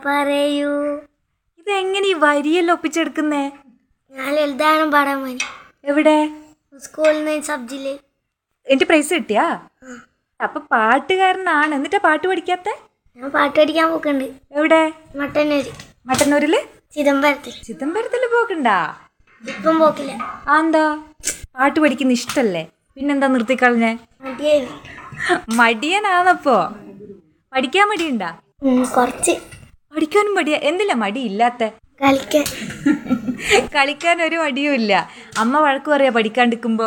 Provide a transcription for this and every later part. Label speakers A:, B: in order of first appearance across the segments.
A: പറയൂ
B: ഇതെങ്ങനെ ഈ വരിയെല്ലാം ഒപ്പിച്ചെടുക്കുന്നേ
A: ഞാൻ ലളിതാനം പാടാൻ പോയി
B: എവിടെ
A: സ്കൂളിൽ നിന്ന് സബ്ജില്
B: എന്റെ പ്രൈസ് കിട്ടിയാ അപ്പൊ പാട്ടുകാരനാണ് എന്നിട്ടാ പാട്ട് പഠിക്കാത്ത
A: ഞാൻ പാട്ട് പഠിക്കാൻ പോക്കുണ്ട്
B: എവിടെ
A: മട്ടന്നൂര്
B: മട്ടന്നൂരില്
A: ചിദംബരത്തിൽ
B: ചിദംബരത്തില് പോക്കണ്ടാ
A: ഇപ്പം പോക്കില്ല
B: ആ എന്താ പാട്ട് പഠിക്കുന്ന ഇഷ്ടല്ലേ പിന്നെന്താ നിർത്തിക്കളഞ്ഞേ
A: മടിയായിരുന്നു
B: മടിയനാണപ്പോ പഠിക്കാൻ മടിയുണ്ടാ
A: ഉം, കുറച്ച്
B: പഠിക്കാനും മടിയ എന്തില്ല മടി ഇല്ലാത്ത
A: കളിക്കാൻ
B: കളിക്കാൻ ഒരു മടിയും ഇല്ല അമ്മ വഴക്ക് പറയാ പഠിക്കാണ്ടിരിക്കുമ്പോ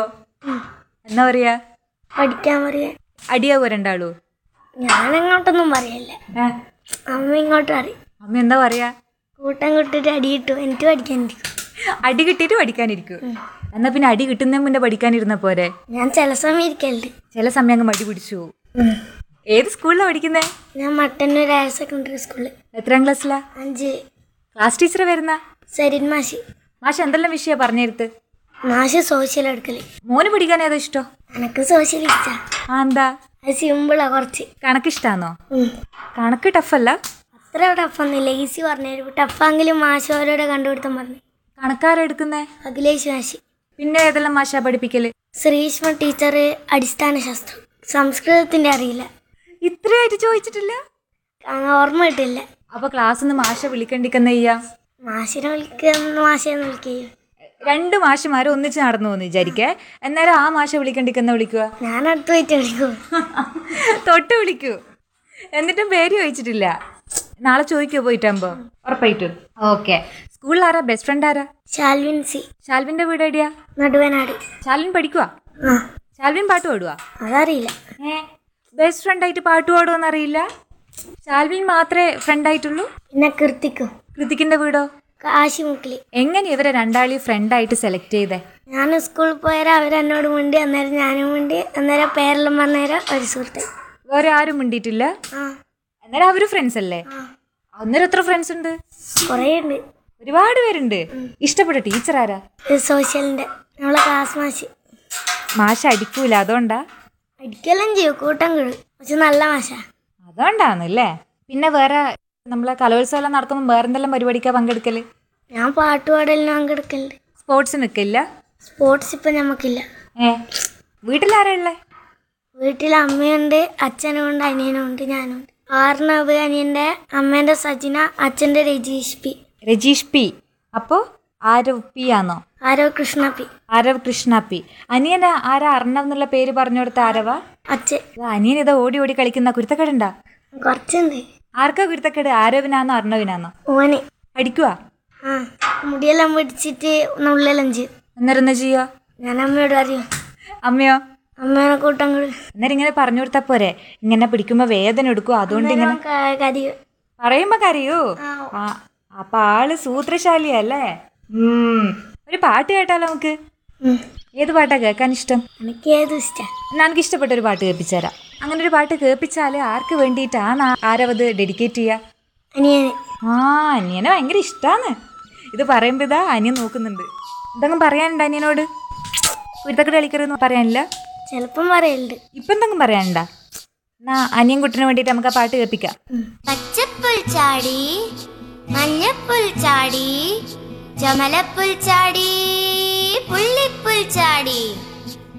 B: എന്നാ പറയാ
A: പഠിക്കാൻ പറയാ
B: അടിയാവോ രണ്ടാളൂ
A: ഞാൻ അങ്ങോട്ടൊന്നും പറയല്ല
B: ഏ?
A: അമ്മ ഇങ്ങോട്ട് പറയും
B: അമ്മ എന്താ പറയാ
A: കൂട്ടം കിട്ടിട്ട് അടി കിട്ടും എനിക്ക് പഠിക്കാനിരിക്കും
B: അടി കിട്ടിയിട്ട് പഠിക്കാനിരിക്കും എന്നാ പിന്നെ അടി കിട്ടുന്നതിന് മുന്നേ പഠിക്കാനിരുന്ന പോരെ
A: ഞാൻ ചില സമയം ഇരിക്കലുണ്ട്
B: ചില സമയം അങ്ങ് മടി പിടിച്ചു പോവും. ഏത് സ്കൂളിലാണ് പഠിക്കുന്നേ
A: ഞാൻ മട്ടന്നൂർ ഹയർ സെക്കൻഡറി സ്കൂളിൽ
B: എത്രാം ക്ലാസ്സിലാ
A: അഞ്ച്
B: ക്ലാസ് ടീച്ചർ വരുന്ന
A: സരിൻ മാഷി
B: മാഷ് എന്തെല്ലാം വിഷയ പറഞ്ഞെടുത്ത്
A: മാഷ് സോഷ്യൽ എടുക്കല്
B: മോന് പഠിക്കാൻ ഏതാ ഇഷ്ടോ
A: എനക്ക് സോഷ്യൽ ഇഷ്ടാ
B: ആ എന്താ
A: അത് സിമ്പിളാ കുറച്ച്
B: കണക്കിഷ്ടാന്നോ
A: ഉം.
B: കണക്ക് ടഫല്ല
A: അത്ര ടഫൊന്നുമില്ല ഈസി പറഞ്ഞു ടഫാങ്കിലും മാഷ് ഓരോടെ കണ്ടുപിടുത്തം പറഞ്ഞു
B: കണക്കാരെടുക്കുന്നേ
A: അഖിലേഷ് മാഷി
B: പിന്നെ ഏതെല്ലാം മാഷാ പഠിപ്പിക്കല്
A: ശ്രീഷ്മ ടീച്ചർ അടിസ്ഥാന ശാസ്ത്രം സംസ്കൃതത്തിന്റെ അറിയില്ല
B: ഇത്രയായിട്ട് ചോദിച്ചിട്ടില്ല
A: ആ, ഓർമ്മ കിട്ടില്ല
B: അപ്പൊ ക്ലാസ്സിൽ നിന്ന് മാഷ വിളിക്കണ്ടിക്കുന്ന ചെയ്യാ
A: മാഷിനെ വിളിക്കുന്ന മാഷെന്ന് വിളിക്കുകയും
B: രണ്ട് മാഷുമാരും ഒന്നിച്ച് നടന്നു എന്ന് വിചാരിക്കേ എന്നാലും ആ മാഷ വിളിക്കണ്ടിക്കുന്ന വിളിക്കുക
A: ഞാൻ അടുത്ത് പോയിട്ട് വിളിക്കും
B: തൊട്ട് വിളിക്കൂ എന്നിട്ടും പേര് ചോദിച്ചിട്ടില്ല നാളെ ചോദിക്കോ പോയിട്ടാകുമ്പോ ഉറപ്പായിട്ടും ഓക്കെ സ്കൂളിൽ ആരാ ബെസ്റ്റ് ഫ്രണ്ട് ആരാ
A: ശാൽവിൻ സി
B: ശാൽവിന്റെ വീട് എവിടെയാ
A: നടുവനാട്
B: ശാൽവിൻ പഠിക്കുവാ
A: ആ
B: ശാൽവിൻ പാട്ട് പാടുവാ
A: അതറിയില്ല
B: ഏ ബെസ്റ്റ് ഫ്രണ്ട് ആയിട്ട് പാട്ട് പാടുമെന്ന് അറിയില്ല ശാൽവിൻ മാത്രമേ ഫ്രണ്ട് ആയിട്ടുള്ളൂ
A: പിന്നെ കീർത്തിക്കും
B: കൃതിക്കിന്റെ വീടോ
A: കാശിമുക്കില്
B: എങ്ങനെ ഇവരെ രണ്ടാളി ഫ്രണ്ട് ആയിട്ട് സെലക്ട് ചെയ്തേ
A: ഞാൻ സ്കൂളിൽ പോയാൽ അവരെന്നോട് മുണ്ടി അന്നേരം ഞാനും മുണ്ടി അന്നേരം പേരെല്ലാം വന്നേരം ഒരു സുഹൃത്ത്
B: വേറെ ആരും മിണ്ടിയിട്ടില്ല
A: ആ
B: അന്നേരം അവര് ഫ്രണ്ട്സ് അല്ലേ
A: ആ
B: അന്നേരം എത്ര ഫ്രണ്ട്സ് ഉണ്ട്
A: കുറേ ഉണ്ട്
B: ഒരുപാട് പേരുണ്ട് ഇഷ്ടപ്പെട്ട ടീച്ചർ ആരാ
A: ഇത് സോഷ്യലിൻ്റെ നമ്മളെ ക്ലാസ് മാഷ്
B: മാഷ അടിക്കൂല അതുകൊണ്ടാ
A: അടിക്കെല്ലാം ചെയ്യും കൂട്ടം കിടും പക്ഷെ നല്ല മാഷ
B: അതുകൊണ്ടാണല്ലേ പിന്നെ വേറെ നമ്മളെ കലോത്സവം നടക്കുമ്പോൾ വേറെ എന്തെല്ലാം പരിപാടിക്കാ പങ്കെടുക്കല്
A: ഞാൻ പാട്ടുപാടലിന് പങ്കെടുക്കലുണ്ട്
B: സ്പോർട്സ് നിൽക്കില്ല
A: സ്പോർട്സ് ഇപ്പം നമുക്കില്ല
B: ഏ വീട്ടിലാരാ ഉള്ളേ
A: വീട്ടിൽ അമ്മയുണ്ട് അച്ഛനും ഉണ്ട് അനിയനും ഉണ്ട് ഞാനും ഉണ്ട് ആറിനവ് അനിയൻ്റെ അമ്മേൻ്റെ സജിന അച്ഛൻ്റെ രജീഷ് പി
B: രജീഷ് പി അപ്പോ ആരവ് പി ആണോ
A: ആരോ കൃഷ്ണ പി
B: ആരവ് കൃഷ്ണ പി അനിയന ആരാ അർണവ് എന്നുള്ള പേര് പറഞ്ഞു കൊടുത്ത ആരവാ
A: അച്ഛൻ
B: ഇത് അനിയൻ ഇതാ ഓടി ഓടി കളിക്കുന്ന കുരുത്തക്കേടുണ്ടാ
A: കുറച്ചുണ്ട്
B: ആർക്കാ കുരുത്തക്കേട് ആരവിനാന്നോ അർണവിനാന്നോ
A: ഓന്
B: അടിക്കുവാ
A: ആ മുടിയെല്ലാം പിടിച്ചിട്ട് നുള്ളെല്ലാം ചെയ്യും
B: അന്നേരം എന്താ ചെയ്യാ
A: ഞാൻ അമ്മയോട് അറിയും
B: അമ്മയോ
A: അമ്മേനെ കൂട്ടം കിടും
B: അന്നേരം ഇങ്ങനെ പറഞ്ഞു കൊടുത്താ പോരെ ഇങ്ങനെ പിടിക്കുമ്പോ വേദന എടുക്കും അതുകൊണ്ട് ഇങ്ങനെ
A: കരിയും
B: പറയുമ്പോ കരയൂ ആ അപ്പൊ ആള് സൂത്രശാലിയല്ലേ ഉം ഒരു പാട്ട് കേട്ടാലോ നമുക്ക് ഏത് പാട്ടാ കേൾക്കാൻ ഇഷ്ടം
A: എനിക്ക് ഏതും ഇഷ്ടം
B: എന്നാ എനിക്ക് ഇഷ്ടപ്പെട്ട ഒരു പാട്ട് കേൾപ്പിച്ചുതരാം അങ്ങനെ ഒരു പാട്ട് കേൾപ്പിച്ചാല് ആർക്ക് വേണ്ടിയിട്ടാണ് ആ- ആരവത് ഡെഡിക്കേറ്റ് ചെയ്യാ
A: അനിയന്
B: ആ അനിയനെ ഭയങ്കര ഇഷ്ടാണ് ഇത് പറയുമ്പോ ഇതാ അനിയൻ നോക്കുന്നുണ്ട് എന്തെങ്കിലും പറയാനുണ്ട് അനിയനോട് കുരുത്തക്കട കളിക്കരുതെന്ന് പറയാനില്ല
A: ചിലപ്പം പറയലുണ്ട്
B: ഇപ്പൊ എന്തെങ്കിലും പറയാനുണ്ടാ എന്നാ അനിയൻ കുട്ടിന് വേണ്ടിയിട്ട് നമുക്ക് ആ പാട്ട് കേൾപ്പിക്കാം
C: പച്ചപ്പുൽ ചാടി മഞ്ഞപ്പുൽ ചാടി ചമലപ്പുൽ ചാടി പുള്ളിപ്പുൽ ചാടി